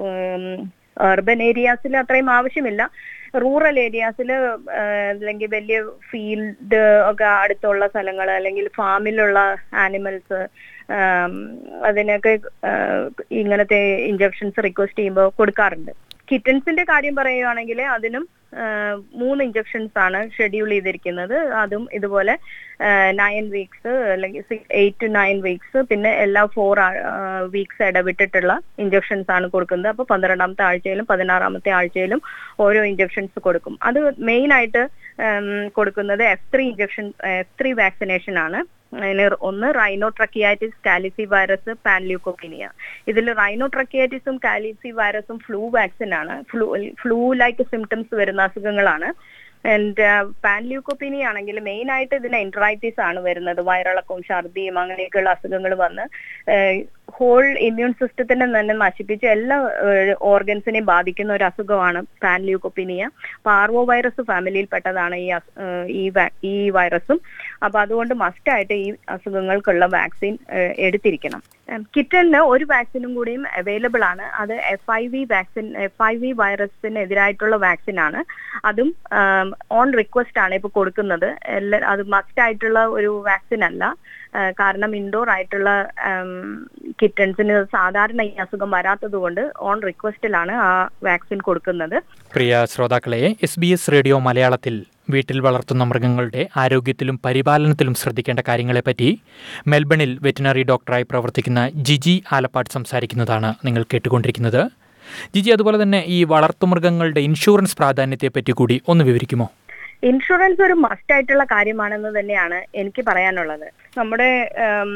[SPEAKER 3] അർബൻ ഏരിയാസിൽ അത്രയും ആവശ്യമില്ല റൂറൽ ഏരിയാസിൽ അല്ലെങ്കിൽ വലിയ ഫീൽഡ് ഒക്കെ അടുത്തുള്ള സ്ഥലങ്ങൾ അല്ലെങ്കിൽ ഫാമിലുള്ള ആനിമൽസ് അതിനൊക്കെ ആ, ഇങ്ങനത്തെ ഇഞ്ചക്ഷൻസ് റിക്വസ്റ്റ് ചെയ്യുമ്പോൾ കൊടുക്കാറുണ്ട് കിറ്റൻസിന്റെ കാര്യം പറയുകയാണെങ്കിൽ അതിനും ആ, മൂന്ന് ഇഞ്ചക്ഷൻസ് ആണ് ഷെഡ്യൂൾ ചെയ്തിരിക്കുന്നത് അതും ഇതുപോലെ നയൻ വീക്സ് അല്ലെങ്കിൽ എയ്റ്റ് ടു നയൻ വീക്സ് പിന്നെ എല്ലാ ഫോർ വീക്സ് ഇടവിട്ടിട്ടുള്ള ഇഞ്ചക്ഷൻസ് ആണ് കൊടുക്കുന്നത് അപ്പൊ പന്ത്രണ്ടാമത്തെ ആഴ്ചയിലും പതിനാറാമത്തെ ആഴ്ചയിലും ഓരോ ഇഞ്ചക്ഷൻസ് കൊടുക്കും അത് മെയിൻ ആയിട്ട് ഉം, കൊടുക്കുന്നത് F three injection F three vaccination ആണ് അതിന് ഒന്ന് റൈനോട്രക്കിയാറ്റിസ് കാലിസി വൈറസ് പാൻല്യൂക്കോപിനിയ ഇതിൽ റൈനോട്രക്കിയാറ്റിസും കാലിസി വൈറസും ഫ്ലൂ വാക്സിൻ ആണ് ഫ്ലൂ ഫ്ലൂ ലൈക്ക് സിംറ്റംസ് വരുന്ന അസുഖങ്ങളാണ് ആൻഡ് പാൻല്യൂക്കോപിനി ആണെങ്കിൽ മെയിൻ ആയിട്ട് ഇതിന് എൻട്രൈറ്റിസ് ആണ് വരുന്നത് വയറിളക്കവും ഛർദിയും അങ്ങനെയൊക്കെയുള്ള അസുഖങ്ങൾ വന്ന് ഹോൾ ഇമ്മ്യൂൺ സിസ്റ്റത്തിനെ തന്നെ നശിപ്പിച്ച് എല്ലാ ഓർഗൻസിനെയും ബാധിക്കുന്ന ഒരു അസുഖമാണ് പാൻല്യൂക്കോപിനിയ പാർവോ വൈറസ് ഫാമിലിയിൽ പെട്ടതാണ് ഈ അസു- ഏഹ് ഈ വാ- ഈ വൈറസും അപ്പൊ അതുകൊണ്ട് മസ്റ്റ് ആയിട്ട് ഈ അസുഖങ്ങൾക്കുള്ള വാക്സിൻ എടുത്തിരിക്കണം കിറ്റലിന് ഒരു വാക്സിനും കൂടിയും അവൈലബിൾ ആണ് അത് F I V vaccine F I V വൈറസിനെതിരായിട്ടുള്ള വാക്സിൻ ആണ് അതും ഓൺ റിക്വസ്റ്റ് ആണ് ഇപ്പൊ കൊടുക്കുന്നത് എല്ലാ അത് മസ്റ്റ് ആയിട്ടുള്ള ഒരു വാക്സിൻ അല്ല ആ, കാരണം ഇൻഡോർ ആയിട്ടുള്ള കിറ്റൻസിന് സാധാരണ ഈ അസുഖം വരാത്തത് കൊണ്ട് ഓൺ റിക്വസ്റ്റിലാണ് ആ വാക്സിൻ കൊടുക്കുന്നത്
[SPEAKER 2] പ്രിയ ശ്രോതാക്കളെ എസ് ബി എസ് റേഡിയോ മലയാളത്തിൽ വീട്ടിൽ വളർത്തുന്ന മൃഗങ്ങളുടെ ആരോഗ്യത്തിലും പരിപാലനത്തിലും ശ്രദ്ധിക്കേണ്ട കാര്യങ്ങളെപ്പറ്റി മെൽബണിൽ വെറ്റിനറി ഡോക്ടറായി പ്രവർത്തിക്കുന്ന ജിജി ആലപ്പാട് സംസാരിക്കുന്നതാണ് നിങ്ങൾ കേട്ടുകൊണ്ടിരിക്കുന്നത് ജിജി അതുപോലെ തന്നെ ഈ വളർത്തുമൃഗങ്ങളുടെ ഇൻഷുറൻസ് പ്രാധാന്യത്തെപ്പറ്റി കൂടി ഒന്ന് വിവരിക്കുമോ
[SPEAKER 3] ഇൻഷുറൻസ് ഒരു മസ്റ്റ് ആയിട്ടുള്ള കാര്യമാണെന്ന് തന്നെയാണ് എനിക്ക് പറയാനുള്ളത് നമ്മുടെ ഉം,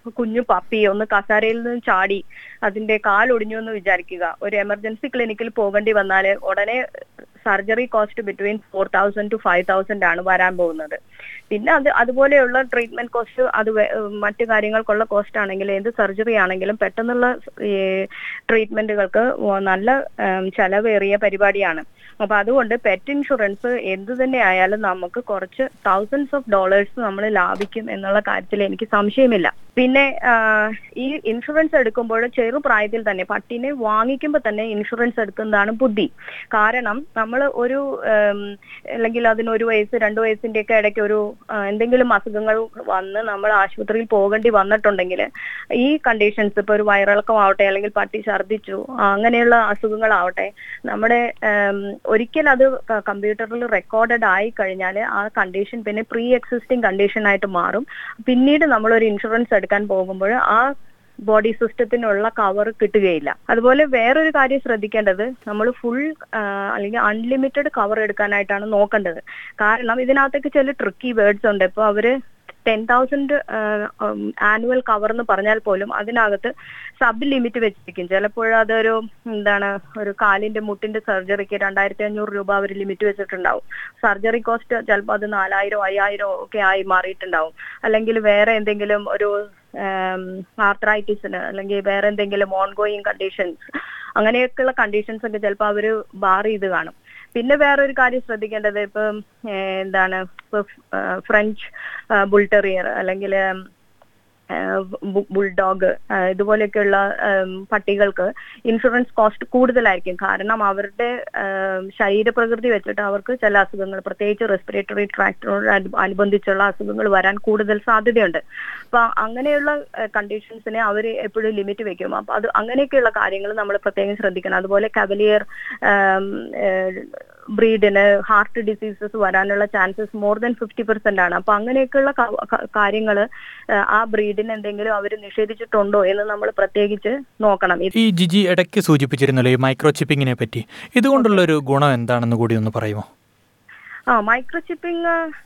[SPEAKER 3] കുഞ്ഞു പപ്പി ഒന്ന് കസാരയിൽ നിന്ന് ചാടി അതിന്റെ കാലൊടിഞ്ഞു എന്ന് വിചാരിക്കുക ഒരു എമർജൻസി ക്ലിനിക്കിൽ പോകേണ്ടി വന്നാൽ ഉടനെ surgery cost between four thousand to five thousand ആണ് വരാൻ പോകുന്നത് പിന്നെ അത് അതുപോലെയുള്ള ട്രീറ്റ്മെന്റ് കോസ്റ്റ് അത് വേ- ഉം, മറ്റു കാര്യങ്ങൾക്കുള്ള കോസ്റ്റ് ആണെങ്കിലും ഏത് സർജറി ആണെങ്കിലും പെട്ടെന്നുള്ള ട്രീറ്റ്മെന്റുകൾക്ക് നല്ല ഉം, ചെലവേറിയ പരിപാടിയാണ് അപ്പൊ അതുകൊണ്ട് പെറ്റ് ഇൻഷുറൻസ് എന്ത് തന്നെ ആയാലും നമുക്ക് കുറച്ച് തൗസൻഡ്സ് ഓഫ് ഡോളേഴ്സ് നമ്മൾ ലാഭിക്കും എന്നുള്ള കാര്യത്തിൽ എനിക്ക് സംശയമില്ല പിന്നെ ആ, ഈ ഇൻഷുറൻസ് എടുക്കുമ്പോൾ ചെറുപ്രായത്തിൽ തന്നെ പട്ടിനെ വാങ്ങിക്കുമ്പോൾ തന്നെ ഇൻഷുറൻസ് എടുക്കുന്നതാണ് ബുദ്ധി കാരണം നമ്മൾ ഒരു ഉം, അല്ലെങ്കിൽ അതിന് ഒരു വയസ്സ് രണ്ട് വയസ്സിന്റെ ഒക്കെ ഇടയ്ക്ക് ഒരു ആ, എന്തെങ്കിലും അസുഖങ്ങൾ വന്ന് നമ്മൾ ആശുപത്രിയിൽ പോകേണ്ടി വന്നിട്ടുണ്ടെങ്കിൽ ഈ കണ്ടീഷൻസ് ഇപ്പൊ ഒരു വയറിളക്കം ആവട്ടെ അല്ലെങ്കിൽ പട്ടി ഛർദ്ദിച്ചു ആ, അങ്ങനെയുള്ള അസുഖങ്ങളാവട്ടെ നമ്മുടെ ഉം, ഒരിക്കൽ അത് കമ്പ്യൂട്ടറിൽ റെക്കോർഡഡ് ആയി കഴിഞ്ഞാൽ ആ കണ്ടീഷൻ പിന്നെ പ്രീ എക്സിസ്റ്റിംഗ് കണ്ടീഷൻ ആയിട്ട് മാറും പിന്നീട് നമ്മൾ ഒരു ഇൻഷുറൻസ് എടുക്കാൻ പോകുമ്പോൾ ആ ബോഡി സിസ്റ്റത്തിനുള്ള കവർ കിട്ടുകയില്ല അതുപോലെ വേറൊരു കാര്യം ശ്രദ്ധിക്കേണ്ടത് നമ്മൾ ഫുൾ അല്ലെങ്കിൽ അൺലിമിറ്റഡ് കവർ എടുക്കാനായിട്ടാണ് നോക്കേണ്ടത് കാരണം ഇതിനകത്തേക്ക് ചില ട്രിക്കി വേർഡ്സ് ഉണ്ട് ഇപ്പോൾ അവര് ടെൻ തൗസൻഡ് ആനുവൽ കവർ എന്ന് പറഞ്ഞാൽ പോലും അതിനകത്ത് സബ് ലിമിറ്റ് വെച്ചിരിക്കും ചിലപ്പോൾ അതൊരു എന്താണ് ഒരു കാലിന്റെ മുട്ടിന്റെ സർജറിക്ക് രണ്ടായിരത്തി അഞ്ഞൂറ് രൂപ അവർ ലിമിറ്റ് വെച്ചിട്ടുണ്ടാവും സർജറി കോസ്റ്റ് ചിലപ്പോൾ അത് നാലായിരം അയ്യായിരം ഒക്കെ ആയി മാറിയിട്ടുണ്ടാവും അല്ലെങ്കിൽ വേറെ എന്തെങ്കിലും ഒരു ആർത്രൈറ്റിസിന് അല്ലെങ്കിൽ വേറെ എന്തെങ്കിലും ഓൺഗോയിങ് കണ്ടീഷൻസ് അങ്ങനെയൊക്കെയുള്ള കണ്ടീഷൻസ് ഒക്കെ ചിലപ്പോൾ അവർ ബാർ ചെയ്ത് കാണും പിന്നെ വേറൊരു കാര്യം ശ്രദ്ധിക്കേണ്ടത് ഇപ്പം ഏഹ് എന്താണ് ഇപ്പൊ ഫ്രഞ്ച് ബുൾ ടെറിയർ അല്ലെങ്കിൽ ബുൾഡോഗ് ഇതുപോലെയൊക്കെയുള്ള ഉം, പട്ടികൾക്ക് ഇൻഷുറൻസ് കോസ്റ്റ് കൂടുതലായിരിക്കും കാരണം അവരുടെ ഉം, ശരീരപ്രകൃതി വെച്ചിട്ട് അവർക്ക് ചില അസുഖങ്ങൾ പ്രത്യേകിച്ച് റെസ്പിറേറ്ററി ട്രാക്ടറോട് അനുബന്ധിച്ചുള്ള അസുഖങ്ങൾ വരാൻ കൂടുതൽ സാധ്യതയുണ്ട് അപ്പൊ അങ്ങനെയുള്ള കണ്ടീഷൻസിനെ അവർ എപ്പോഴും ലിമിറ്റ് വെക്കും അപ്പൊ അത് അങ്ങനെയൊക്കെയുള്ള കാര്യങ്ങൾ നമ്മൾ പ്രത്യേകം ശ്രദ്ധിക്കണം അതുപോലെ കവലിയർ ബ്രീഡിന് ഹാർട്ട് ഡിസീസസ് വരാനുള്ള chances more than fifty percent ആണ് അപ്പൊ അങ്ങനെയൊക്കെയുള്ള കാര്യങ്ങൾ ആ ബ്രീഡിന് എന്തെങ്കിലും അവർ നിഷേധിച്ചിട്ടുണ്ടോ എന്ന് നമ്മൾ പ്രത്യേകിച്ച് നോക്കണം ഇത്
[SPEAKER 2] ഈ ജിജി ഇടയ്ക്ക് സൂചിപ്പിച്ചിരുന്നല്ലോ ഈ മൈക്രോ ചിപ്പിങ്ങിനെ പറ്റി ഇതുകൊണ്ടുള്ള ഒരു ഗുണം എന്താണെന്ന് കൂടി ഒന്ന് പറയുമോ
[SPEAKER 3] ആ മൈക്രോ ചിപ്പിംഗ്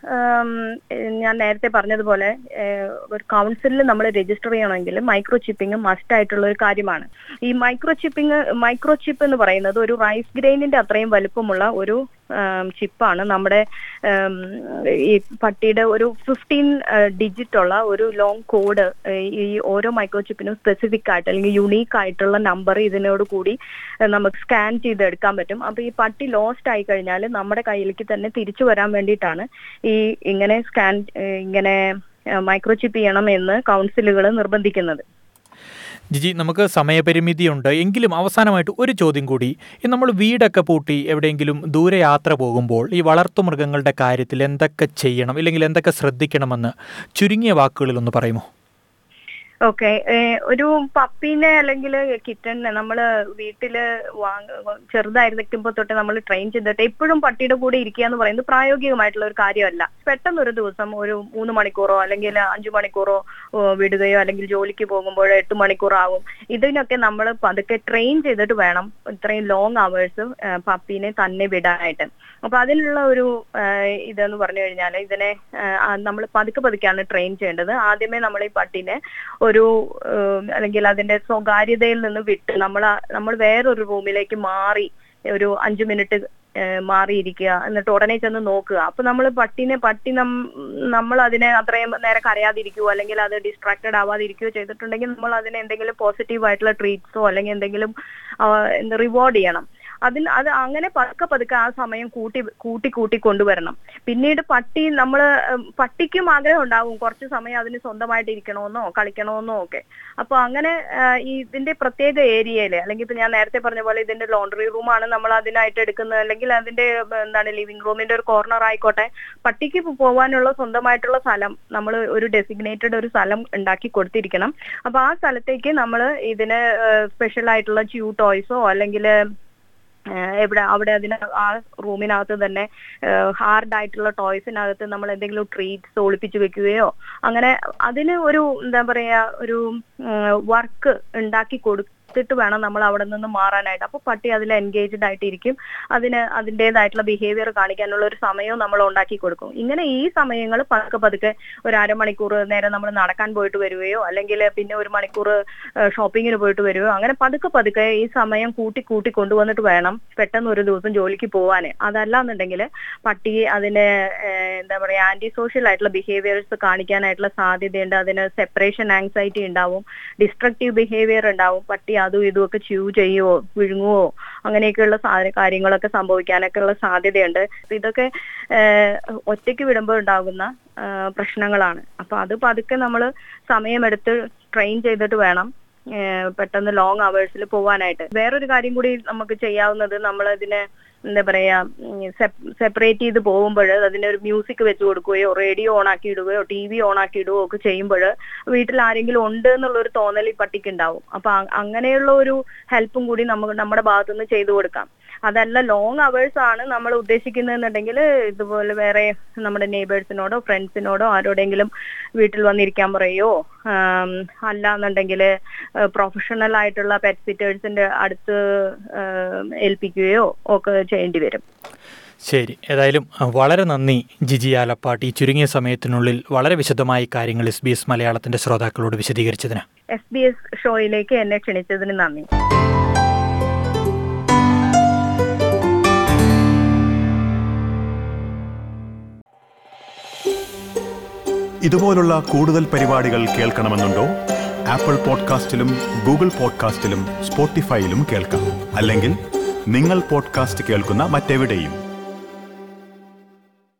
[SPEAKER 3] ഞാൻ നേരത്തെ പറഞ്ഞതുപോലെ ഏഹ്, ഒരു കൗൺസിലിൽ നമ്മൾ രജിസ്റ്റർ ചെയ്യണമെങ്കിൽ മൈക്രോ ചിപ്പിംഗ് മസ്റ്റ് ആയിട്ടുള്ള ഒരു കാര്യമാണ് ഈ മൈക്രോ ചിപ്പിംഗ് മൈക്രോ ചിപ്പ് എന്ന് പറയുന്നത് ഒരു റൈസ് ഗ്രെയിനിന്റെ അത്രയും വലുപ്പമുള്ള ഒരു ചിപ്പാണ് നമ്മുടെ ഉം, ഈ പട്ടിയുടെ ഒരു ഫിഫ്റ്റീൻ ഡിജിറ്റ് ഉള്ള ഒരു ലോങ് കോഡ് ഈ ഓരോ മൈക്രോ ചിപ്പിനും സ്പെസിഫിക് ആയിട്ട് അല്ലെങ്കിൽ യുണീക്ക് ആയിട്ടുള്ള നമ്പർ ഇതിനോട് കൂടി ഏഹ്, നമുക്ക് സ്കാൻ ചെയ്ത് എടുക്കാൻ പറ്റും അപ്പൊ ഈ പട്ടി ലോസ്റ്റ് ആയി കഴിഞ്ഞാൽ നമ്മുടെ കയ്യിലേക്ക് തന്നെ തിരിച്ചു വരാൻ വേണ്ടിയിട്ടാണ് ഈ ഇങ്ങനെ സ്കാൻ ഇങ്ങനെ മൈക്രോ ചിപ്പ് ചെയ്യണം എന്ന് കൗൺസിലുകൾ നിർബന്ധിക്കുന്നത്
[SPEAKER 2] ജിജി നമുക്ക് സമയപരിമിതിയുണ്ട് എങ്കിലും അവസാനമായിട്ട് ഒരു ചോദ്യം കൂടി ഈ നമ്മൾ വീടൊക്കെ പൂട്ടി എവിടെയെങ്കിലും ദൂരെ യാത്ര പോകുമ്പോൾ ഈ വളർത്തുമൃഗങ്ങളുടെ കാര്യത്തിൽ എന്തൊക്കെ ചെയ്യണം ഇല്ലെങ്കിൽ എന്തൊക്കെ ശ്രദ്ധിക്കണമെന്ന് ചുരുങ്ങിയ വാക്കുകളിൽ ഒന്ന് പറയുമോ
[SPEAKER 3] ഓക്കെ ഒരു പപ്പീനെ അല്ലെങ്കിൽ കിറ്റനെ നമ്മൾ വീട്ടില് വാങ്ങ ചെറുതായിരിക്കുമ്പോൾ തൊട്ട് നമ്മൾ ട്രെയിൻ ചെയ്തിട്ട് എപ്പോഴും പട്ടിയുടെ കൂടെ ഇരിക്കുക എന്ന് പറയുന്നത് പ്രായോഗികമായിട്ടുള്ള ഒരു കാര്യമല്ല പെട്ടെന്ന് ഒരു ദിവസം ഒരു മൂന്ന് മണിക്കൂറോ അല്ലെങ്കിൽ അഞ്ചു മണിക്കൂറോ ഓ, വിടുകയോ അല്ലെങ്കിൽ ജോലിക്ക് പോകുമ്പോൾ എട്ട് മണിക്കൂർ ആവും ഇതിനൊക്കെ നമ്മൾ പതുക്കെ ട്രെയിൻ ചെയ്തിട്ട് വേണം ഇത്രയും ലോങ് അവേഴ്സ് പപ്പീനെ തന്നെ വിടാനായിട്ട് അപ്പൊ അതിനുള്ള ഒരു ആ, ഇതെന്ന് പറഞ്ഞു കഴിഞ്ഞാൽ ഇതിനെ നമ്മൾ പതുക്കെ പതുക്കെയാണ് ട്രെയിൻ ചെയ്യേണ്ടത് ആദ്യമേ നമ്മൾ ഈ പട്ടീനെ ഒരു ഉം, അല്ലെങ്കിൽ അതിന്റെ സ്വകാര്യതയിൽ നിന്ന് വിട്ട് നമ്മൾ നമ്മൾ വേറൊരു റൂമിലേക്ക് മാറി ഒരു അഞ്ചു മിനിറ്റ് മാറിയിരിക്കുക എന്നിട്ട് ഉടനെ ചെന്ന് നോക്കുക അപ്പൊ നമ്മൾ പട്ടിനെ പട്ടി നമ്മൾ അതിനെ അത്രയും നേരം കരയാതിരിക്കുകയോ അല്ലെങ്കിൽ അത് ഡിസ്ട്രാക്റ്റഡ് ആവാതിരിക്കുകയോ ചെയ്തിട്ടുണ്ടെങ്കിൽ നമ്മൾ അതിനെ എന്തെങ്കിലും പോസിറ്റീവ് ആയിട്ടുള്ള ട്രീറ്റ്സോ അല്ലെങ്കിൽ എന്തെങ്കിലും ആ, എന്താ റിവാർഡ് ചെയ്യണം അതിന് അത് അങ്ങനെ പതുക്കെ പതുക്കെ ആ സമയം കൂട്ടി കൂട്ടി കൂട്ടി കൊണ്ടുവരണം പിന്നീട് പട്ടി നമ്മൾ പട്ടിക്കും ആഗ്രഹം ഉണ്ടാവും കുറച്ച് സമയം അതിന് സ്വന്തമായിട്ട് ഇരിക്കണമെന്നോ കളിക്കണമെന്നോ ഒക്കെ അപ്പൊ അങ്ങനെ ആ, ഈ ഇതിന്റെ പ്രത്യേക ഏരിയയില് അല്ലെങ്കിൽ ഇപ്പൊ ഞാൻ നേരത്തെ പറഞ്ഞ പോലെ ഇതിന്റെ ലോണ്ടറി റൂമാണ് നമ്മൾ അതിനായിട്ട് എടുക്കുന്നത് അല്ലെങ്കിൽ അതിന്റെ ഉം, എന്താണ് ലിവിംഗ് റൂമിന്റെ ഒരു കോർണർ ആയിക്കോട്ടെ പട്ടിക്ക് പോ- പോവാനുള്ള സ്വന്തമായിട്ടുള്ള സ്ഥലം നമ്മൾ ഒരു ഡെസിഗ്നേറ്റഡ് ഒരു സ്ഥലം ഉണ്ടാക്കി കൊടുത്തിരിക്കണം അപ്പൊ ആ സ്ഥലത്തേക്ക് നമ്മൾ ഇതിന് സ്പെഷ്യൽ ആയിട്ടുള്ള ച്യൂ ടോയ്സോ അല്ലെങ്കിൽ എവിടെ അവിടെ അതിന് ആ റൂമിനകത്ത് തന്നെ ഹാർഡ് ആയിട്ടുള്ള ടോയ്സിനകത്ത് നമ്മൾ എന്തെങ്കിലും ട്രീറ്റ്സ് ഒളിപ്പിച്ച് വെക്കുകയോ അങ്ങനെ അതിന് ഒരു എന്താ പറയാ ഒരു വർക്ക് ഉണ്ടാക്കി കൊടു കൊടുത്തിട്ട് വേണം നമ്മൾ അവിടെ നിന്ന് മാറാനായിട്ട് അപ്പോൾ പട്ടി അതിൽ എൻഗേജ്ഡ് ആയിട്ടിരിക്കും അതിന് അതിൻ്റെതായിട്ടുള്ള ബിഹേവിയർ കാണിക്കാനുള്ള ഒരു സമയവും നമ്മൾ ഉണ്ടാക്കി കൊടുക്കും ഇങ്ങനെ ഈ സമയങ്ങൾ പതുക്കെ പതുക്കെ ഒരു അരമണിക്കൂർ നേരം നമ്മൾ നടക്കാൻ പോയിട്ട് വരികയോ അല്ലെങ്കിൽ പിന്നെ ഒരു മണിക്കൂർ ഷോപ്പിങ്ങിന് പോയിട്ട് വരികയോ അങ്ങനെ പതുക്കെ പതുക്കെ ഈ സമയം കൂട്ടി കൂട്ടി കൊണ്ടുവന്നിട്ട് വേണം പെട്ടെന്ന് ഒരു ദിവസം ജോലിക്ക് പോവാൻ അതല്ലാന്നുണ്ടെങ്കിൽ പട്ടി അതിന് ഏഹ്, എന്താ പറയാ ആന്റി സോഷ്യൽ ആയിട്ടുള്ള ബിഹേവിയേഴ്സ് കാണിക്കാനായിട്ടുള്ള സാധ്യതയുണ്ട് അതിന് സെപ്പറേഷൻ ആങ്സൈറ്റി ഉണ്ടാവും ഡിസ്ട്രക്റ്റീവ് ബിഹേവിയർ ഉണ്ടാവും പട്ടി അതും ഇതും ഒക്കെ ച്യൂ ചെയ്യുവോ വിഴുങ്ങുവോ അങ്ങനെയൊക്കെയുള്ള സാധന കാര്യങ്ങളൊക്കെ സംഭവിക്കാനൊക്കെ ഉള്ള സാധ്യതയുണ്ട് അപ്പൊ ഇതൊക്കെ ഏഹ്, ഒറ്റയ്ക്ക് വിടുമ്പോൾ ഉണ്ടാകുന്ന ഏഹ്, പ്രശ്നങ്ങളാണ് അപ്പൊ അത് പതുക്കെ നമ്മൾ സമയമെടുത്ത് ട്രെയിൻ ചെയ്തിട്ട് വേണം ഏഹ്, പെട്ടെന്ന് ലോങ് അവേഴ്സിൽ പോവാനായിട്ട് വേറൊരു കാര്യം കൂടി നമുക്ക് ചെയ്യാവുന്നത് നമ്മൾ ഇതിനെ എന്താ പറയാ സെപ്പറേറ്റ് ചെയ്ത് പോകുമ്പോൾ അതിനൊരു മ്യൂസിക് വെച്ച് കൊടുക്കുകയോ റേഡിയോ ഓൺ ആക്കി ഇടുകയോ ടി വി ഓൺ ആക്കി ഇടുകയോ ഒക്കെ ചെയ്യുമ്പോൾ വീട്ടിൽ ആരെങ്കിലും ഉണ്ട് എന്നുള്ളൊരു തോന്നൽ ഈ പട്ടിക്ക് ഉണ്ടാവും അപ്പൊ അ- അങ്ങനെയുള്ള ഒരു ഹെൽപ്പും കൂടി നമുക്ക് നമ്മുടെ ഭാഗത്തുനിന്ന് ചെയ്തു കൊടുക്കാം അതല്ല ലോങ് അവേഴ്സ് ആണ് നമ്മൾ ഉദ്ദേശിക്കുന്നതെന്നുണ്ടെങ്കിൽ ഇതുപോലെ വേറെ നമ്മുടെ നെയ്ബേഴ്സിനോടോ ഫ്രണ്ട്സിനോടോ ആരോടെങ്കിലും വീട്ടിൽ വന്നിരിക്കാൻ പറയുകയോ ആം, അല്ലാന്നുണ്ടെങ്കിൽ പ്രൊഫഷണൽ ആയിട്ടുള്ള പെറ്റ് സിറ്റേഴ്സിന്റെ അടുത്ത് ആം, ഏൽപ്പിക്കുകയോ ഒക്കെ ചെയ്യേണ്ടി വരും
[SPEAKER 2] ശരി ഏതായാലും അഹ്, വളരെ നന്ദി ജിജി ആലപ്പാട്ട് ഈ ചുരുങ്ങിയ സമയത്തിനുള്ളിൽ വളരെ വിശദമായി കാര്യങ്ങൾ എസ് ബി എസ് മലയാളത്തിൻ്റെ ശ്രോതാക്കളോട് വിശദീകരിച്ചതിന്
[SPEAKER 3] എസ് ബി എസ് ഷോയിലേക്ക് എന്നെ ക്ഷണിച്ചതിന് നന്ദി
[SPEAKER 1] ഇതുപോലുള്ള കൂടുതൽ പരിപാടികൾ കേൾക്കണമെന്നുണ്ടോ ആപ്പിൾ പോഡ്കാസ്റ്റിലും ഗൂഗിൾ പോഡ്കാസ്റ്റിലും സ്പോട്ടിഫൈയിലും കേൾക്കാം അല്ലെങ്കിൽ നിങ്ങൾ പോഡ്കാസ്റ്റ് കേൾക്കുന്ന മറ്റെവിടെയും